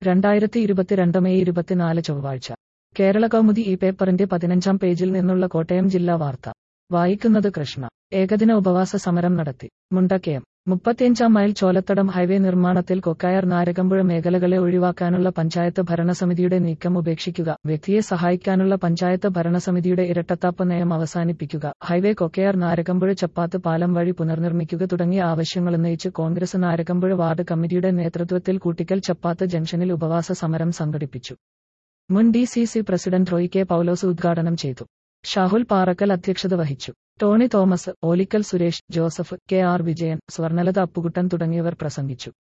രണ്ടായിരത്തി ഇരുപത്തിരണ്ട് മെയ് ഇരുപത്തിനാല് ചൊവ്വാഴ്ച കേരള കൗമുദി ഈ പേപ്പറിന്റെ പതിനഞ്ചാം പേജിൽ നിന്നുള്ള കോട്ടയം ജില്ലാ വാർത്ത വായിക്കുന്നത് കൃഷ്ണ ഏകദിന ഉപവാസ സമരം നടത്തി മുണ്ടക്കയം മുപ്പത്തിയഞ്ചാം മൈൽ ചോലത്തടം ഹൈവേ നിർമ്മാണത്തിൽ കൊക്കായർ നാരകമ്പുഴ മേഖലകളെ ഒഴിവാക്കാനുള്ള പഞ്ചായത്ത് ഭരണസമിതിയുടെ നീക്കം ഉപേക്ഷിക്കുക വ്യക്തിയെ സഹായിക്കാനുള്ള പഞ്ചായത്ത് ഭരണസമിതിയുടെ ഇരട്ടത്താപ്പ് നയം അവസാനിപ്പിക്കുക ഹൈവേ കൊക്കയാർ നാരകമ്പുഴ ചപ്പാത്ത് പാലം വഴി പുനർനിർമ്മിക്കുക തുടങ്ങിയ ആവശ്യങ്ങളുന്നയിച്ച് കോൺഗ്രസ് നാരകമ്പുഴ വാർഡ് കമ്മിറ്റിയുടെ നേതൃത്വത്തിൽ കൂട്ടിക്കൽ ചപ്പാത്ത് ജംഗ്ഷനിൽ ഉപവാസ സമരം സംഘടിപ്പിച്ചു മുൻ D C C president Roy K Paulose ഉദ്ഘാടനം ചെയ്തു ഷാഹുൽ പാറക്കൽ അധ്യക്ഷത വഹിച്ചു ടോണി തോമസ് ഓലിക്കൽ സുരേഷ് ജോസഫ് കെ ആർ വിജയൻ സ്വർണലത അപ്പുകുട്ടൻ തുടങ്ങിയവർ പ്രസംഗിച്ചു